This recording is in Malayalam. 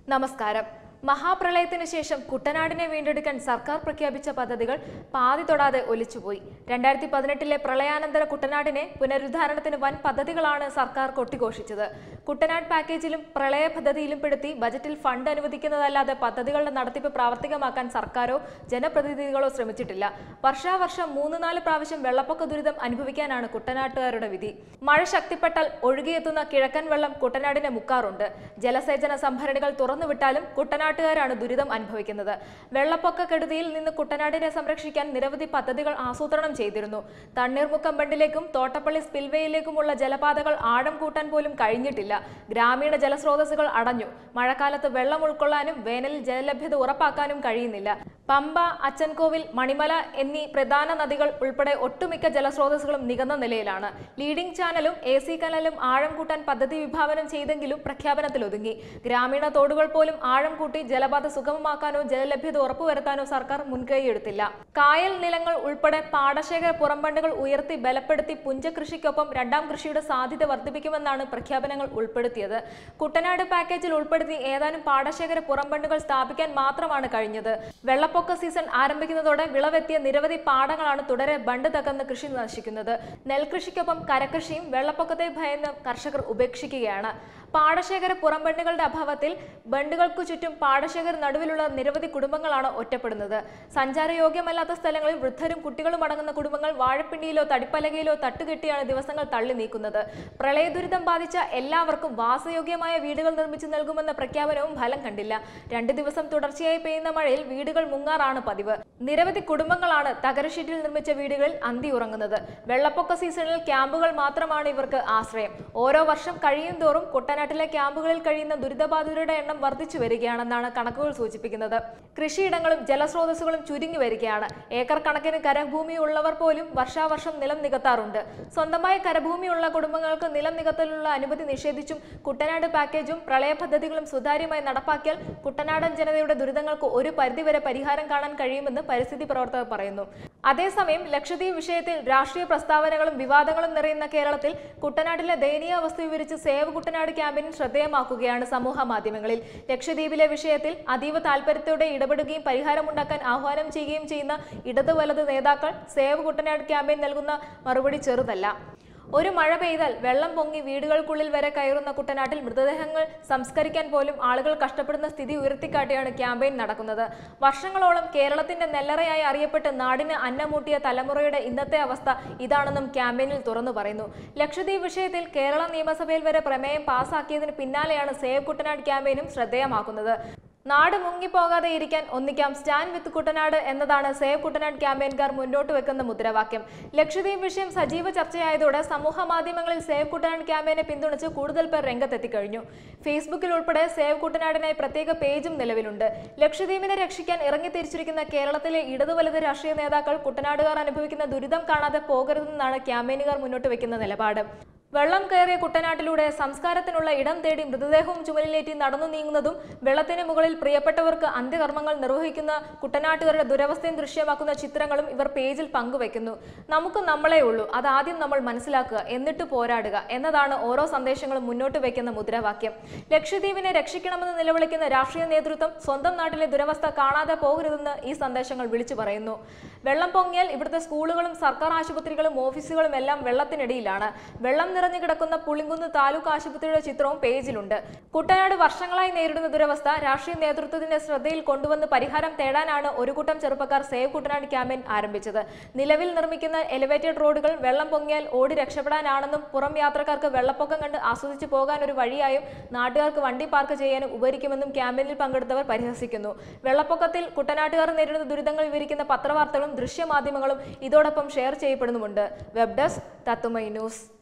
നമസ്കാരം മഹാപ്രളയത്തിന് ശേഷം കുട്ടനാടിനെ വീണ്ടെടുക്കാൻ സർക്കാർ പ്രഖ്യാപിച്ച പദ്ധതികൾ പാതി തൊടാതെ ഒലിച്ചുപോയി രണ്ടായിരത്തി പതിനെട്ടിലെ പ്രളയാനന്തര കുട്ടനാടിനെ പുനരുദ്ധാരണത്തിന് വൻ പദ്ധതികളാണ് സർക്കാർ കൊട്ടിഘോഷിച്ചത് കുട്ടനാട് പാക്കേജിലും പ്രളയ പദ്ധതിയിലും പെടുത്തി ബജറ്റിൽ ഫണ്ട് അനുവദിക്കുന്നതല്ലാതെ പദ്ധതികളുടെ നടത്തിപ്പ് പ്രാവർത്തികമാക്കാൻ സർക്കാരോ ജനപ്രതിനിധികളോ ശ്രമിച്ചിട്ടില്ല വർഷാവർഷം മൂന്ന് നാല് പ്രാവശ്യം വെള്ളപ്പൊക്ക ദുരിതം അനുഭവിക്കാനാണ് കുട്ടനാട്ടുകാരുടെ വിധി മഴ ശക്തിപ്പെട്ടാൽ ഒഴുകിയെത്തുന്ന കിഴക്കൻ വെള്ളം കുട്ടനാടിനെ മുക്കാറുണ്ട് ജലസേചന സംഭരണികൾ തുറന്നുവിട്ടാലും കുട്ടനാട്ടുകാരാണ് ദുരിതം അനുഭവിക്കുന്നത് വെള്ളപ്പൊക്ക കെടുതിയിൽ നിന്ന് കുട്ടനാടിനെ സംരക്ഷിക്കാൻ നിരവധി പദ്ധതികൾ ആസൂത്രണം ചെയ്തിരുന്നു തണ്ണീർമുക്കം ബണ്ടിലേക്കും തോട്ടപ്പള്ളി സ്പിൽവേയിലേക്കുമുള്ള ജലപാതകൾ ആഴം കൂട്ടാൻ പോലും കഴിഞ്ഞിട്ടില്ല ഗ്രാമീണ ജലസ്രോതസ്സുകൾ അടഞ്ഞു മഴക്കാലത്ത് വെള്ളം ഉൾക്കൊള്ളാനും വേനലിൽ ജലലഭ്യത ഉറപ്പാക്കാനും കഴിയുന്നില്ല പമ്പ അച്ചൻകോവിൽ മണിമല എന്നീ പ്രധാന നദികൾ ഉൾപ്പെടെ ഒട്ടുമിക്ക ജലസ്രോതസ്സുകളും നികന്ന നിലയിലാണ് ലീഡിംഗ് ചാനലും എ സി കനലും ആഴം കൂട്ടാൻ പദ്ധതി വിഭാവനം ചെയ്തെങ്കിലും പ്രഖ്യാപനത്തിൽ ഒതുങ്ങി ഗ്രാമീണ തോടുകൾ പോലും ആഴം കൂട്ടി ജലപാത സുഗമമാക്കാനോ ജലലഭ്യത ഉറപ്പുവരുത്താനോ സർക്കാർ മുൻകൈയെടുത്തില്ല കായൽ നിലങ്ങൾ ഉൾപ്പെടെ പാടശേഖര പുറംബണ്ടുകൾ ഉയർത്തി ബലപ്പെടുത്തി പുഞ്ചകൃഷിക്കൊപ്പം രണ്ടാം കൃഷിയുടെ സാധ്യത വർദ്ധിപ്പിക്കുമെന്നാണ് പ്രഖ്യാപനങ്ങൾ ഉൾപ്പെടുത്തിയത് കുട്ടനാട് പാക്കേജിൽ ഉൾപ്പെടുത്തി ഏതാനും പാടശേഖര പുറംബണ്ടുകൾ സ്ഥാപിക്കാൻ മാത്രമാണ് കഴിഞ്ഞത് വെള്ളപ്പൊക്ക സീസൺ ആരംഭിക്കുന്നതോടെ വിളവെത്തിയ നിരവധി പാടങ്ങളാണ് തുടരെ ബണ്ട് തകർന്ന് കൃഷി നശിക്കുന്നത് നെൽകൃഷിക്കൊപ്പം കരകൃഷിയും വെള്ളപ്പൊക്കത്തെ ഭയന്ന് കർഷകർ ഉപേക്ഷിക്കുകയാണ് പാടശേഖര പുറംബണ്ടുകളുടെ അഭാവത്തിൽ ബണ്ടുകൾക്കു ചുറ്റും പാടശേഖര നടുവിലുള്ള നിരവധി കുടുംബങ്ങളാണ് ഒറ്റപ്പെടുന്നത് സഞ്ചാരയോഗ്യമല്ലാത്ത സ്ഥലങ്ങളിൽ വൃദ്ധരും കുട്ടികളും അടങ്ങുന്ന കുടുംബങ്ങൾ വാഴപ്പിണ്ടിയിലോ തടിപ്പലകയിലോ തട്ടുകെട്ടിയാണ് ദിവസങ്ങൾ തള്ളി നീക്കുന്നത് പ്രളയ ദുരിതം ബാധിച്ച എല്ലാവർക്കും വാസയോഗ്യമായ വീടുകൾ നിർമ്മിച്ചു നൽകുമെന്ന പ്രഖ്യാപനവും ഫലം കണ്ടില്ല രണ്ട് ദിവസം തുടർച്ചയായി പെയ്യുന്ന മഴയിൽ വീടുകൾ മുങ്ങാറാണ് പതിവ് നിരവധി കുടുംബങ്ങളാണ് തകരഷീറ്റിൽ നിർമ്മിച്ച വീടുകളിൽ അന്തി ഉറങ്ങുന്നത് വെള്ളപ്പൊക്ക സീസണിൽ ക്യാമ്പുകൾ മാത്രമാണ് ഇവർക്ക് ആശ്രയം ഓരോ വർഷം കഴിയും തോറും കുട്ടനാട്ടിലെ ക്യാമ്പുകളിൽ കഴിയുന്ന ദുരിതബാധിതരുടെ എണ്ണം വർദ്ധിച്ചു വരികയാണെന്നാണ് കണക്കുകൾ സൂചിപ്പിക്കുന്നത് കൃഷിയിടങ്ങളും ജലസ്രോതസ്സുകളും ചുരുങ്ങി വരികയാണ് ഏക്കർ കണക്കിന് കരഭൂമി ഉള്ളവർ പോലും വർഷാവർഷം നിലം നികത്താറുണ്ട് സ്വന്തമായ കരഭൂമിയുള്ള കുടുംബങ്ങൾക്ക് നിലം നികത്തലുള്ള അനുമതി നിഷേധിച്ചും കുട്ടനാട് പാക്കേജും പ്രളയ പദ്ധതികളും സുതാര്യമായി നടപ്പാക്കിയാൽ കുട്ടനാടൻ ജനതയുടെ ദുരിതങ്ങൾക്ക് ഒരു പരിധിവരെ പരിഹാരം കാണാൻ കഴിയുമെന്ന് പരിസ്ഥിതി പ്രവർത്തകർ പറയുന്നു അതേസമയം ലക്ഷദ്വീപ് വിഷയത്തിൽ രാഷ്ട്രീയ പ്രസ്താവനകളും വിവാദങ്ങളും നിറയുന്ന കേരളത്തിൽ കുട്ടനാട്ടിലെ ദയനീയാവസ്ഥ വിവരിച്ച് സേവ് കുട്ടനാട് ക്യാമ്പയിൻ ശ്രദ്ധേയമാക്കുകയാണ് സമൂഹ മാധ്യമങ്ങളിൽ ലക്ഷദ്വീപിലെ വിഷയത്തിൽ അതീവ താൽപര്യത്തോടെ ഇടപെടുകയും പരിഹാരമുണ്ടാക്കാൻ ആഹ്വാനം ചെയ്യുകയും ചെയ്യുന്ന ഇടത് വലത് നേതാക്കൾ സേവ് കുട്ടനാട് ക്യാമ്പയിൻ നൽകുന്ന മറുപടി ചെറുതല്ല ഒരു മഴ പെയ്താൽ വെള്ളം പൊങ്ങി വീടുകൾക്കുള്ളിൽ വരെ കയറുന്ന കുട്ടനാട്ടിൽ മൃതദേഹങ്ങൾ സംസ്കരിക്കാൻ പോലും ആളുകൾ കഷ്ടപ്പെടുന്ന സ്ഥിതി ഉയർത്തിക്കാട്ടിയാണ് ക്യാമ്പയിൻ നടക്കുന്നത് വർഷങ്ങളോളം കേരളത്തിന്റെ നെല്ലറയായി അറിയപ്പെട്ട് നാടിന് അന്നമൂട്ടിയ തലമുറയുടെ ഇന്നത്തെ അവസ്ഥ ഇതാണെന്നും ക്യാമ്പയിനിൽ തുറന്നു പറയുന്നു ലക്ഷദ്വീപ് വിഷയത്തിൽ കേരള നിയമസഭയിൽ വരെ പ്രമേയം പാസാക്കിയതിന് പിന്നാലെയാണ് സേവ് കുട്ടനാട് ക്യാമ്പയിനും ശ്രദ്ധേയമാക്കുന്നത് നാട് മുങ്ങിപ്പോകാതെ ഇരിക്കാൻ ഒന്നിക്കാം സ്റ്റാൻഡ് വിത്ത് കുട്ടനാട് എന്നതാണ് സേവ് കുട്ടനാട് ക്യാമ്പയിൻകാർ മുന്നോട്ട് വെക്കുന്ന മുദ്രാവാക്യം ലക്ഷദ്വീപ് വിഷയം സജീവ ചർച്ചയായതോടെ സമൂഹ മാധ്യമങ്ങളിൽ സേവ് കുട്ടനാട് ക്യാമ്പയിനെ പിന്തുണച്ച് കൂടുതൽ പേർ രംഗത്തെത്തിക്കഴിഞ്ഞു ഫേസ്ബുക്കിൽ ഉൾപ്പെടെ സേവ് കുട്ടനാടിനായി പ്രത്യേക പേജും നിലവിലുണ്ട് ലക്ഷദ്വീപിനെ രക്ഷിക്കാൻ ഇറങ്ങിത്തിരിച്ചിരിക്കുന്ന കേരളത്തിലെ ഇടതു വലത് രാഷ്ട്രീയ നേതാക്കൾ കുട്ടനാടുകാർ അനുഭവിക്കുന്ന ദുരിതം കാണാതെ പോകരുതെന്നാണ് ക്യാമ്പയിനുകാർ മുന്നോട്ട് വെക്കുന്ന നിലപാട് വെള്ളം കയറിയ കുട്ടനാട്ടിലൂടെ സംസ്കാരത്തിനുള്ള ഇടം തേടി മൃതദേഹവും ചുമലിലേറ്റി നടന്നു നീങ്ങുന്നതും വെള്ളത്തിന് മുകളിൽ പ്രിയപ്പെട്ടവർക്ക് അന്ത്യകർമ്മങ്ങൾ നിർവഹിക്കുന്ന കുട്ടനാട്ടുകാരുടെ ദുരവസ്ഥയും ദൃശ്യമാക്കുന്ന ചിത്രങ്ങളും ഇവർ പേജിൽ പങ്കുവെക്കുന്നു നമുക്ക് നമ്മളെ ഉള്ളൂ അതാദ്യം നമ്മൾ മനസ്സിലാക്കുക എന്നിട്ട് പോരാടുക എന്നതാണ് ഓരോ സന്ദേശങ്ങളും മുന്നോട്ട് വയ്ക്കുന്ന മുദ്രാവാക്യം ലക്ഷദ്വീപിനെ രക്ഷിക്കണമെന്ന് നിലവിളിക്കുന്ന രാഷ്ട്രീയ നേതൃത്വം സ്വന്തം നാട്ടിലെ ദുരവസ്ഥ കാണാതെ പോകരുതെന്ന് ഈ സന്ദേശങ്ങൾ വിളിച്ചു പറയുന്നു വെള്ളം പൊങ്ങിയാൽ ഇവിടുത്തെ സ്കൂളുകളും സർക്കാർ ആശുപത്രികളും ഓഫീസുകളും എല്ലാം വെള്ളത്തിനടിയിലാണ് വെള്ളം നിറഞ്ഞു കിടക്കുന്ന പുളിങ്കുന്ന് താലൂക്ക് ആശുപത്രിയുടെ ചിത്രവും പേജിലുണ്ട് കുട്ടനാട് വർഷങ്ങളായി നേരിടുന്ന ദുരവസ്ഥ രാഷ്ട്രീയ നേതൃത്വത്തിന്റെ ശ്രദ്ധയിൽ കൊണ്ടുവന്ന് പരിഹാരം തേടാനാണ് ഒരു കൂട്ടം ചെറുപ്പക്കാർ സേവ് കുട്ടനാട് ക്യാമ്പയിൻ ആരംഭിച്ചത് നിലവിൽ നിർമ്മിക്കുന്ന എലിവേറ്റഡ് റോഡുകൾ വെള്ളം പൊങ്ങിയാൽ ഓടി രക്ഷപ്പെടാനാണെന്നും പുറം യാത്രക്കാർക്ക് വെള്ളപ്പൊക്കം കണ്ട് ആസ്വദിച്ചു പോകാൻ ഒരു വഴിയായും നാട്ടുകാർക്ക് വണ്ടി പാർക്ക് ചെയ്യാനും ഉപകരിക്കുമെന്നും ക്യാമ്പയിനിൽ പങ്കെടുത്തവർ പരിഹസിക്കുന്നു വെള്ളപ്പൊക്കത്തിൽ കുട്ടനാട്ടുകാർ നേരിടുന്ന ദുരിതങ്ങൾ വിവരിക്കുന്ന പത്രവാർത്തകളും ദൃശ്യമാധ്യമങ്ങളും ഇതോടൊപ്പം ഷെയർ ചെയ്യപ്പെടുന്നുമുണ്ട് വെബ് ഡെസ്ക് തത്തുമൈ ന്യൂസ്